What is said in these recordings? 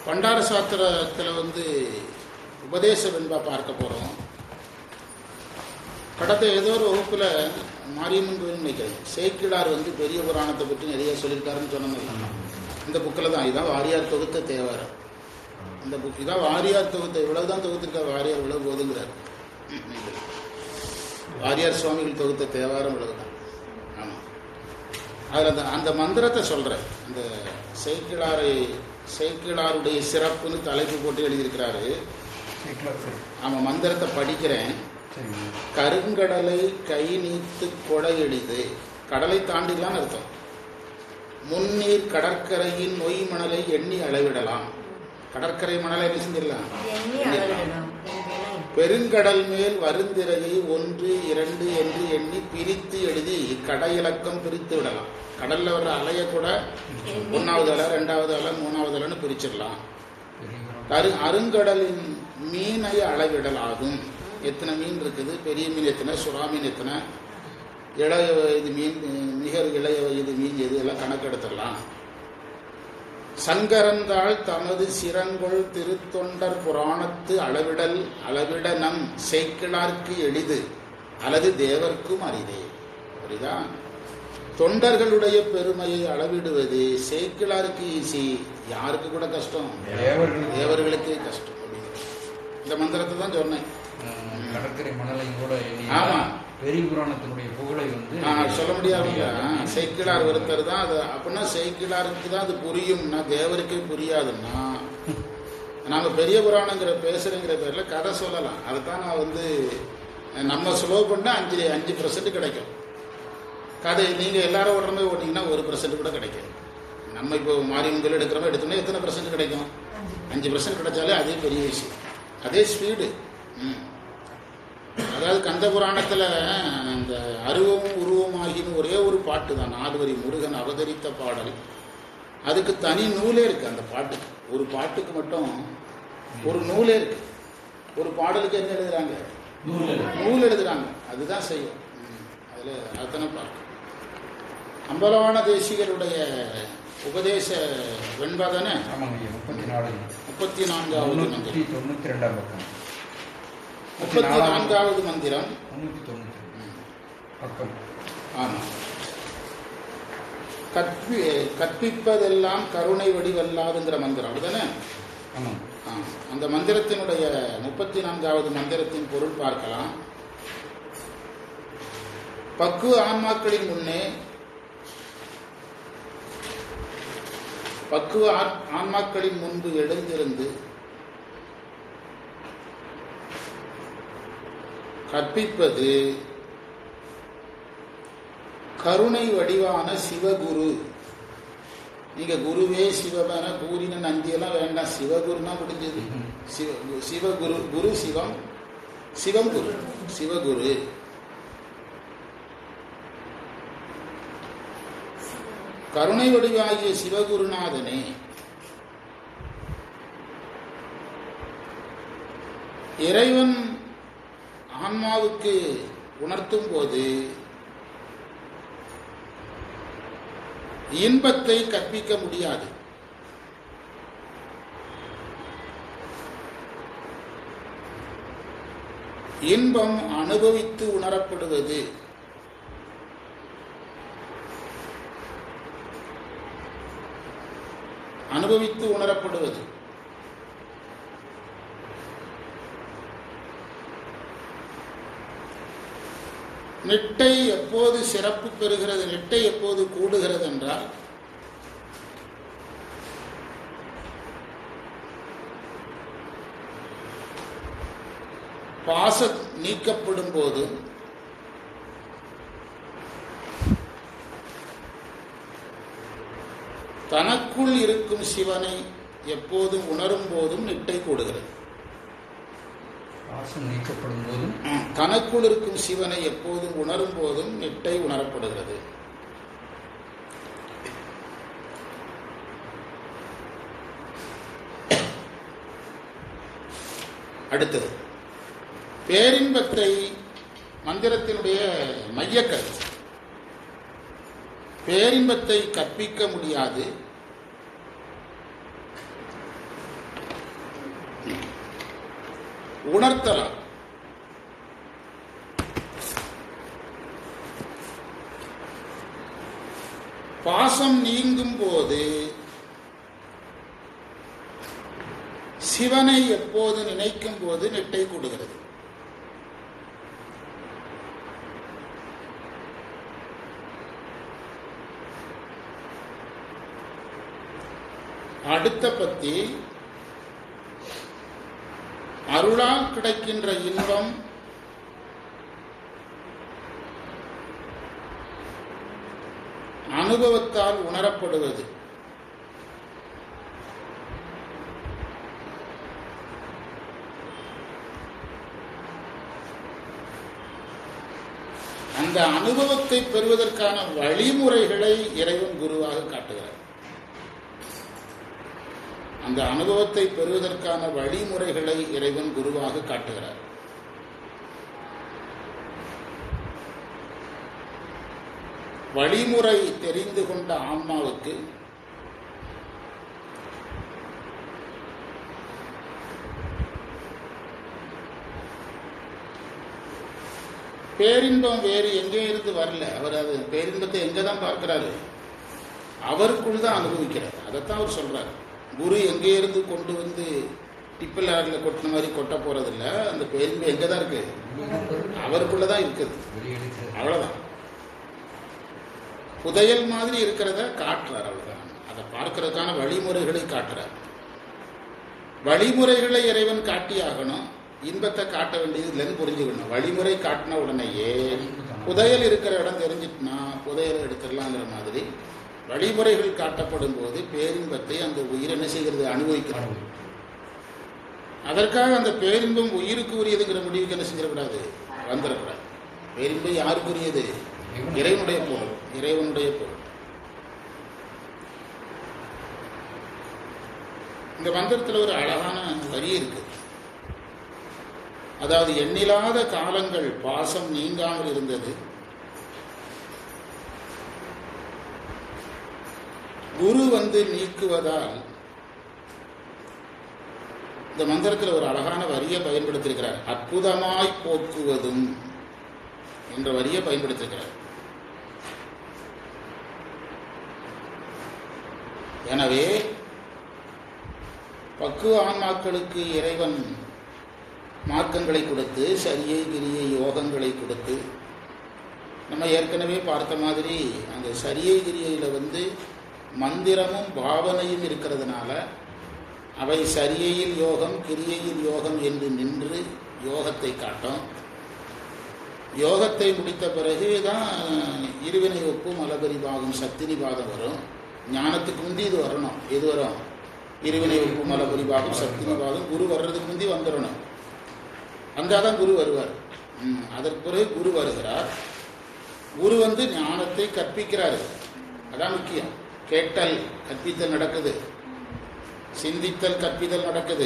பண்டார சாத்திரத்தில் வந்து உபதேச வெண்பா பார்க்க போகிறோம் கடந்த ஏதோ ஒரு வகுப்பில் மாரியம்மன் கோயில் நினைக்கிறேன் சேக்கிழார் வந்து பெரிய புராணத்தை பற்றி நிறைய சொல்லியிருக்காருன்னு சொன்னாங்க இந்த புக்கில் தான் இதான் வாரியார் தொகுத்த தேவாரம் இந்த புக் இதான் வாரியார் தொகுத்த இவ்வளவு தான் தொகுத்திருக்கார் வாரியார் இவ்வளவு போதுங்கிறார் வாரியார் சுவாமிகள் தொகுத்த தேவாரம் இவ்வளவுதான் ஆமாம் அதில் அந்த அந்த மந்திரத்தை சொல்கிறேன் அந்த சேக்கிழாரை சேக்கிழாருடைய சிறப்புன்னு தலைப்பு போட்டு எழுதியிருக்கிறாரு ஆமாம் மந்திரத்தை படிக்கிறேன் கருங்கடலை கை நீத்து கொடை எளிது கடலை தாண்டிடலாம்னு அர்த்தம் முன்னீர் கடற்கரையின் நொய் மணலை எண்ணி அளவிடலாம் கடற்கரை மணலை என்ன செஞ்சிடலாம் எண்ணி அளவிடலாம் என்கிறேன். பெருங்கடல் மேல் வருந்திரையை ஒன்று இரண்டு என்று எண்ணி பிரித்து எழுதி கடையிலக்கம் பிரித்து விடலாம் கடல்ல வர்ற அலைய கூட ஒன்னாவது அலை ரெண்டாவது அலை மூணாவது அலைன்னு பிரிச்சிடலாம் கரு அருங்கடலின் மீனை அளவிடல் ஆகும் எத்தனை மீன் இருக்குது பெரிய மீன் எத்தனை சுறா மீன் எத்தனை இளைய வயது மீன் மிக இளைய வயது மீன் எது எல்லாம் கணக்கெடுத்துடலாம் சங்கரந்தாள் தமது சிரங்கொள் திருத்தொண்டர் புராணத்து அளவிடல் அளவிட நம் சேக்கிழார்க்கு எளிது அல்லது தேவர்க்கும் அரிதே புரியுதா தொண்டர்களுடைய பெருமையை அளவிடுவது சேக்கிழாருக்கு ஈஸி யாருக்கு கூட கஷ்டம் தேவர்களுக்கு. தேவர்களுக்கே கஷ்டம் இந்த மந்திரத்தை தான் சொன்னேன் அஹ், கடற்கரை மணலை கூட எண்ணி ஆமா. பெரிய புராணத்தினுடைய புகழை வந்து நான் சொல்ல முடியாதுங்க சேக்கிழார் ஒருத்தர் தான் அது அப்படின்னா சேக்கிழாருக்கு தான் அது புரியும்னா தேவருக்கே புரியாதுன்னா நாம பெரிய புராணங்கிற பேசுறேங்கிற பேர்ல கதை சொல்லலாம் அதுதான் நான் வந்து நம்ம ஸ்லோ பண்ணா அஞ்சு அஞ்சு பர்சன்ட் கிடைக்கும் கதை நீங்க எல்லாரும் ஓடுற மாதிரி ஓட்டிங்கன்னா ஒரு பர்சன்ட் கூட கிடைக்கும் நம்ம இப்போ மாரியம்மன் எடுக்கிறோமோ எடுத்தோம்னா எத்தனை பர்சன்ட் கிடைக்கும் அஞ்சு பர்சன்ட் கிடைச்சாலே அதே பெரிய விஷயம் அதே ஸ்பீடு ம் அதாவது கந்த புராணத்தில் அந்த அருவமும் உருவமாகின்னு ஒரே ஒரு பாட்டு தான் நாலு வரி முருகன் அவதரித்த பாடல் அதுக்கு தனி நூலே இருக்கு அந்த பாட்டுக்கு ஒரு பாட்டுக்கு மட்டும் ஒரு நூலே இருக்கு ஒரு பாடலுக்கு என்ன எழுதுறாங்க நூல் எழுதுறாங்க அதுதான் செய்யும் ம். அதுல அத்தனை பார்க்க அம்பலவான தேசிகருடைய உபதேச வெண்பா தானே ஆமாங்க ஐயா முப்பத்தி நாலு முப்பத்தி நான்காவது முன்னூத்தி மந்திரம் தொண்ணூத்தி ரெண்டாம் பக்கம் முப்பத்தி நான்காவது மந்திரம் முன்னூத்தி தொண்ணூத்தி ரெண்டு. பக்கம் ஆமாம் கற்பி கற்பிப்பதெல்லாம் கருணை வடிவல்லாதுங்கிற மந்திரம் அப்படிதானே ஆமாம் ஆ, அந்த மந்திரத்தினுடைய முப்பத்தி நான்காவது மந்திரத்தின் பொருள் பார்க்கலாம் பக்குவ ஆன்மாக்களின் முன்னே பக்குவ ஆத்- ஆன்மாக்களின் முன்பு எழுந்திருந்து கற்பிப்பது கருணை வடிவான சிவகுரு நீங்க குருவே சிவமென கூறின நந்தியெல்லாம் வேண்டாம் சிவகுருனா முடிஞ்சது சிவ சிவகுரு குரு சிவம் சிவம் குரு சிவகுரு கருணை வடிவாகிய சிவகுருநாதனே இறைவன் ஆன்மாவுக்கு உணர்த்தும் போது இன்பத்தை கற்பிக்க முடியாது இன்பம் அனுபவித்து உணரப்படுவது அனுபவித்து உணரப்படுவது நெட்டை எப்போது சிறப்பு பெறுகிறது நெட்டை எப்போது கூடுகிறது என்றால் பாச நீக்கப்படும் போதும் தனக்குள் இருக்கும் சிவனை எப்போதும் உணரும் போதும் நிட்டை கூடுகிறது பாசம் நீக்கப்படும் போதும் தனக்குள் இருக்கும் சிவனை எப்போதும் உணரும் போதும் நிட்டை உணரப்படுகிறது அடுத்தது பேரின்பத்தை மந்திரத்தினுடைய மையக்கருத்து பேரின்பத்தை கற்பிக்க முடியாது உணர்த்தலாம் பாசம் நீங்கும் போது சிவனை எப்போது நினைக்கும் போது நெட்டை கூடுகிறது அடுத்த பத்தி அருளால் கிடைக்கின்ற இன்பம் அனுபவத்தால் உணரப்படுவது அந்த அனுபவத்தை பெறுவதற்கான வழிமுறைகளை இறைவன் குருவாக காட்டுகிறார் அந்த அனுபவத்தை பெறுவதற்கான வழிமுறைகளை இறைவன் குருவாக காட்டுகிறார் வழிமுறை தெரிந்து கொண்ட ஆன்மாவுக்கு பேரின்பம் வேறு எங்கே இருந்து வரல அவர் அது பேரின்பத்தை எங்க தான் பார்க்கிறாரு அவருக்குள் தான் அனுபவிக்கிறார் அதைத்தான் அவர் சொல்றாரு குரு எங்கே இருந்து கொண்டு வந்து டிப்பில் கொட்டின மாதிரி கொட்ட போறதில்ல அந்த பேரின்பம் எங்க தான் இருக்கு அவருக்குள்ள தான் இருக்குது வெளியெடுக்கிறது அவ்வளவுதான் புதையல் மாதிரி இருக்கிறத காட்டுறார் அவ்வளவுதான் அதை பார்க்கறதுக்கான வழிமுறைகளை காட்டுறார் வழிமுறைகளை இறைவன் காட்டியாகணும் இன்பத்தை காட்ட வேண்டியது இல்லைன்னு புரிஞ்சுக்கணும் வழிமுறை காட்டின உடனேயே புதையல் இருக்கிற இடம் தெரிஞ்சிட்டுனா புதையல் எடுத்துடலாங்கிற மாதிரி வழிமுறைகள் காட்டப்படும் போது பேரின்பத்தை அந்த உயிர் என்ன செய்கிறது அனுபவிக்கிறது அதற்காக அந்த பேரின்பம் உயிருக்கு உரியதுங்கிற முடிவுக்கு என்ன செஞ்சிடக்கூடாது வந்துடக்கூடாது பேரின்பம் யாருக்குரியது இறைவனுடைய பொருள் இறைவனுடைய பொருள் இந்த மந்திரத்தில் ஒரு அழகான வரி இருக்கு அதாவது எண்ணிலாத காலங்கள் பாசம் நீங்காமல் இருந்தது குரு வந்து நீக்குவதால் இந்த மந்திரத்தில் ஒரு அழகான வரியை பயன்படுத்தியிருக்கிறார் அற்புதமாய் போக்குவதும் என்ற வரியை பயன்படுத்தியிருக்கிறார் எனவே பக்குவ ஆன்மாக்களுக்கு இறைவன் மார்க்கங்களை கொடுத்து சரியை கிரியை யோகங்களை கொடுத்து நம்ம ஏற்கனவே பார்த்த மாதிரி அந்த சரியை கிரியையில் வந்து மந்திரமும் பாவனையும் இருக்கிறதுனால அவை சரியையில் யோகம் கிரியையில் யோகம் என்று நின்று யோகத்தை காட்டும் யோகத்தை முடித்த பிறகு தான் இருவினை ஒப்பு மலபரிபாகம் சத்தினிபாதம் வரும் ஞானத்துக்கு முந்தி இது வரணும் எது வரும் இருவினை ஒப்பு மலபரிபாகம் சத்தினிபாதம் குரு வர்றதுக்கு முந்தி வந்துடணும் வந்தாதான் குரு வருவார் ம், அதற்கு பிறகு குரு வருகிறார் குரு வந்து ஞானத்தை கற்பிக்கிறாரு அதான் முக்கியம் கேட்டல் கற்பித்தல் நடக்குது சிந்தித்தல் கற்பித்தல் நடக்குது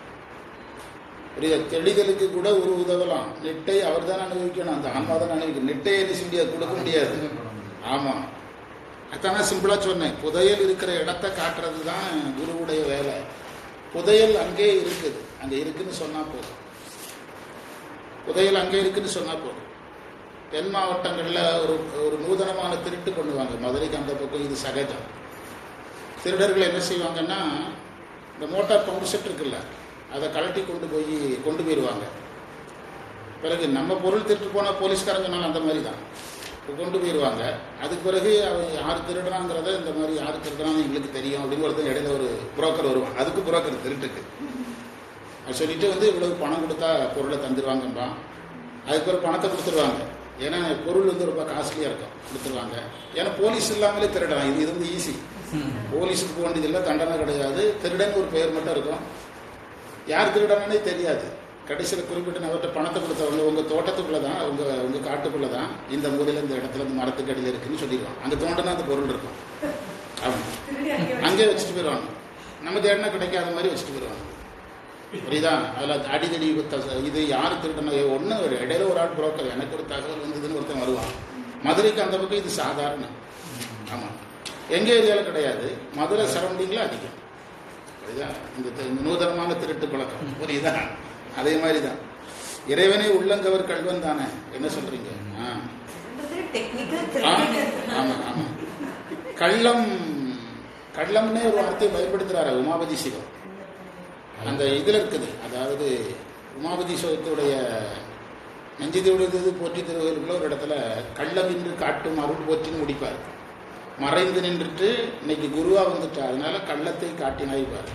புரியுதா தெளிதலுக்கு கூட ஒரு உதவலாம் நெட்டை அவர் தான் அனுபவிக்கணும் அந்த ஆன்மா தான் அனுபவிக்கணும் நெட்டை என்ன செய்ய முடியாது கொடுக்க முடியாது ஆமாம் அதான் நான் சிம்பிளா சொன்னேன் புதையல் இருக்கிற இடத்த காட்டுறது தான் குருவுடைய வேலை புதையல் அங்கே இருக்குது அங்கே இருக்குன்னு சொன்னா போதும் புதையல் அங்கே இருக்குன்னு சொன்னா போதும் தென் மாவட்டங்களில் ஒரு ஒரு நூதனமான திருட்டு பண்ணுவாங்க மதுரைக்கு அந்த பக்கம் இது சகஜம் திருடர்கள் என்ன செய்வாங்கன்னா இந்த மோட்டார் பம்பு செட் இருக்குல்ல அதை கழட்டி கொண்டு போய் கொண்டு போயிடுவாங்க பிறகு நம்ம பொருள் திருட்டு போனால் போலீஸ்காரங்க சொன்னாலும் அந்த மாதிரி தான் கொண்டு போயிடுவாங்க அதுக்கு பிறகு அவன் யார் திருடுறாங்கிறத இந்த மாதிரி யார் திருடுறான்னு எங்களுக்கு தெரியும் அப்படின்னு ஒருத்தன் இடையில ஒரு புரோக்கர் வருவான் அதுக்கு புரோக்கர் திருட்டுக்கு அது சொல்லிட்டு வந்து இவ்வளவு பணம் கொடுத்தா பொருளை தந்துடுவாங்கம்பா அதுக்கு ஒரு பணத்தை கொடுத்துருவாங்க ஏன்னா பொருள் வந்து ரொம்ப காஸ்ட்லியாக இருக்கும் கொடுத்துருவாங்க ஏன்னா போலீஸ் இல்லாமலே திருடலாம் இது இது வந்து ஈஸி போலீஸுக்கு போக வேண்டியதில்லை தண்டனை கிடையாது திருடன் ஒரு பெயர் மட்டும் இருக்கும் யார் திருடனே தெரியாது கடைசியில் குறிப்பிட்ட நபர்கிட்ட பணத்தை கொடுத்தவங்க உங்கள் தோட்டத்துக்குள்ளே தான் உங்கள் உங்கள் காட்டுக்குள்ளே தான் இந்த மூலையில் இந்த இடத்துல இந்த மரத்துக்கு அடியில் இருக்குன்னு சொல்லிடுவான் அங்கே தோண்டினா அந்த பொருள் இருக்கும் ஆமாம் அங்கே வச்சுட்டு போயிடுவாங்க நம்ம தேடினா கிடைக்காத மாதிரி வச்சுட்டு போயிடுவாங்க புரியுதா அதில் அடிதடி குத்த- இது யார் திருடன ஒன்றும் ஒரு இடையில ஒரு ஆள் புரோக்கர் எனக்கு ஒரு தகவல் வந்ததுன்னு ஒருத்தன் வருவான் மதுரைக்கு அந்த பக்கம் இது சாதாரணம் ஆமாம் எங்கள் ஏரியாவில் கிடையாது மதுரை சரௌண்டிங்கில் அதிகம் புரியுதா இந்த தி- இந்த நூதனமான திருட்டு பழக்கம் புரியுதா அதே மாதிரி தான் இறைவனே உள்ளங்கவர் கல்வன் தானே என்ன சொல்றீங்க ஆ. டெக்னிக்கல் ஆ, ஆமா ஆமா கள்ளம் கள்ளம்னே ஒரு வார்த்தையை பயன்படுத்துறாரு உமாபதி சிவம் அந்த இதுல இருக்குது அதாவது உமாபதி சிவத்துடைய நெஞ்சதியுடையது போற்றி திருவள்ளுக்குள்ள ஒரு இடத்துல கள்ளம் என்று காட்டும் அருள் போற்றின்னு முடிப்பார் மறைந்து நின்றுட்டு இன்னைக்கு குருவா வந்துட்டா அதனால கள்ளத்தை காட்டினாய்ப்பார்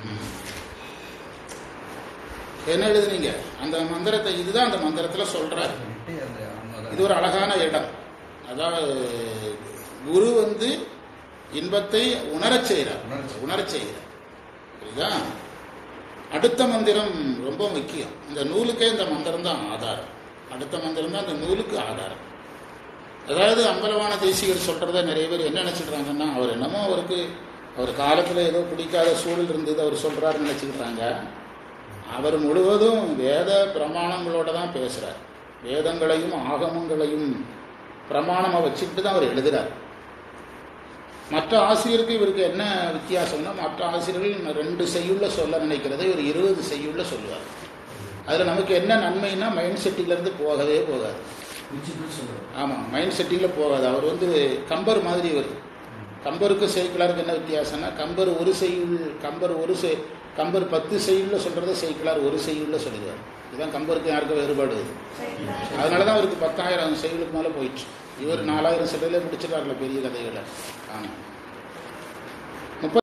என்ன எழுதுனீங்க அந்த மந்திரத்தை இதுதான் அந்த மந்திரத்துல சொல்றாரு சொல்லிட்டு அந்த அம்மதான் இது ஒரு அழகான இடம் அதாவது குரு வந்து இன்பத்தை உணரச் செய்கிறார் உணரச் உணரச் செய்கிறார் புரியுதா அடுத்த மந்திரம் ரொம்ப முக்கியம் இந்த நூலுக்கே இந்த மந்திரம் தான் ஆதாரம் அடுத்த மந்திரம் தான் இந்த நூலுக்கு ஆதாரம் அதாவது அம்பலவான தேசிகர் சொல்றத நிறைய பேர் என்ன நினைச்சிடுறாங்கன்னா அவர் என்னமோ அவருக்கு அவர் காலத்துல ஏதோ பிடிக்காத சூழல் இருந்தது அவர் சொல்றாருன்னு நினைச்சுக்கிட்டாங்க அவர் முழுவதும் வேத பிரமாணங்களோட தான் பேசுறார் வேதங்களையும் ஆகமங்களையும் பிரமாணமா வச்சுக்கிட்டு தான் அவர் எழுதுறார் மற்ற ஆசிரியருக்கு இவருக்கு என்ன வித்தியாசம்னா மற்ற ஆசிரியர்கள் ரெண்டு செய்யுள்ள சொல்ல நினைக்கிறதை இவர் இருபது செய்யுள்ள சொல்லுவார் அதுல நமக்கு என்ன நன்மைன்னா மைண்ட் செட்டிங்ல இருந்து போகவே போகாது ஆமாம் மைண்ட் செட்டிங்கில் போகாது அவர் வந்து கம்பர் மாதிரி இவர் கம்பருக்கு செய்கிளாருக்கு என்ன வித்தியாசம்னா கம்பர் ஒரு செய்யுள் கம்பர் ஒரு செய் கம்பர் பத்து செய்யுள்ள சொல்றதை செய்கிளார் ஒரு செய்யுள்ள சொல்லுவார் இதுதான் கம்பருக்கு யாருக்கும் வேறுபாடு இது அதனால தான் அவருக்கு பத்தாயிரம் செய்யுளுக்கு மேலே போயிடுச்சு இவர் நாலாயிரம் சிலையிலே முடிச்சிட்டார்ல பெரிய கதைகளை ஆமாம்